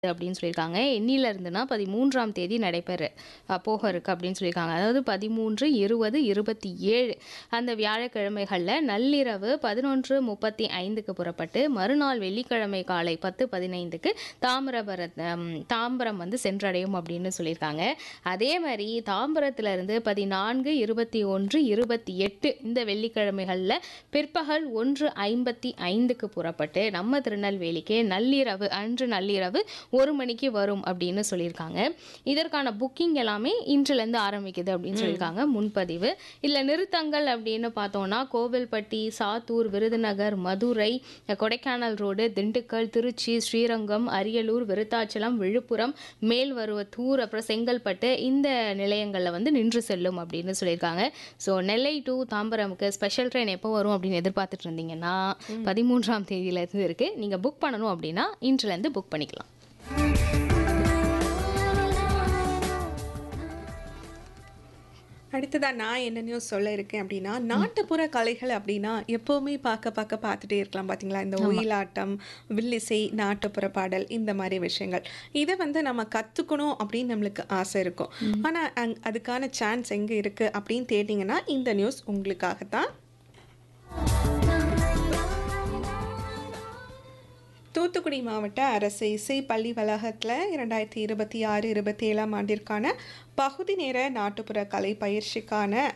அப்படின்னு சொல்லியிருக்காங்க. எண்ணில இருந்துனா 13ஆம் தேதி நடைபெற அ போக இருக்கு அப்படின்னு சொல்லியிருக்காங்க. அதாவது 13, 20, 27 அந்த வியாழக்கிழமைகள்ல நள்ளிரவு 11:35க்கு புறப்பட்டு, மறுநாள் வெள்ளிக்கிழமை காலை 10:15க்கு தாமிரபரணம் தாம்பரம் வந்து சென்றடையும் அப்படின்னு சொல்லியிருக்காங்க. அதே மாரி தாம்பரத்துல இருந்து 14, 21, 28 இந்த வெள்ளிக்கிழமைகள்ல பிற்பகல் 1:55க்கு புறப்பட்டு, நம்ம திருநெல்வேலிக்கு நள்ளிரவு அன்று நள்ளிரவு 1 மணிக்கு வரும் அப்படின்னு சொல்லியிருக்காங்க. இதற்கான புக்கிங் எல்லாமே இன்றிலிருந்து ஆரம்பிக்குது அப்படின்னு ம். சொல்லியிருக்காங்க. முன்பதிவு. இதுல நிறுத்தங்கள் அப்படின்னு பார்த்தோம்னா, கோவில்பட்டி, சாத்தூர், விருதுநகர், மதுரை, கொடைக்கானல் ரோடு, திண்டுக்கல், திருச்சி, ஸ்ரீரங்கம், அரியலூர், விருத்தாச்சலம், விழுப்புரம், மேல்மருவத்தூர், அப்புறம் செங்கல்பட்டு இந்த நிலையங்கள்ல வந்து நின்று செல்லும் அப்படின்னு சொல்லியிருக்காங்க. ஸோ நெல்லை டூ தாம்பரமுக்கு ஸ்பெஷல் ட்ரெயின் எப்போ வரும் அப்படின்னு எதிர்பார்த்துட்டு இருந்தீங்கன்னா, ம். 13ஆம் தேதியிலேருந்து இருக்கு. நீங்க புக் பண்ணணும் அப்படின்னா, இன்றிலிருந்து புக் பண்ணிக்கலாம். அடுத்ததா நான் என்ன நியூஸ் சொல்ல இருக்கேன் அப்படின்னா, நாட்டுப்புற கலைகள் அப்படின்னா எப்பவுமே பார்க்க பார்க்க பார்த்துட்டே இருக்கலாம் பார்த்தீங்களா? இந்த ஆமா. ஒயிலாட்டம், வில்லிசை, நாட்டுப்புற பாடல் இந்த மாரி விஷயங்கள். இத வந்து நம்ம கத்துக்கணும் அப்படின்னு நம்மளுக்கு ஆசை இருக்கும். ம். ஆனா, அங் அதுக்கான சான்ஸ் எங்க இருக்கு அப்படின்னு தேடினீங்கன்னா, இந்த நியூஸ் உங்களுக்காக தான். தூத்துக்குடி மாவட்ட அரசு இசை பள்ளி வளாகத்துல 2026, 27ஆம் ஆண்டிற்கான பகுதி நேர நாட்டுப்புற கலை பயிற்சிக்கான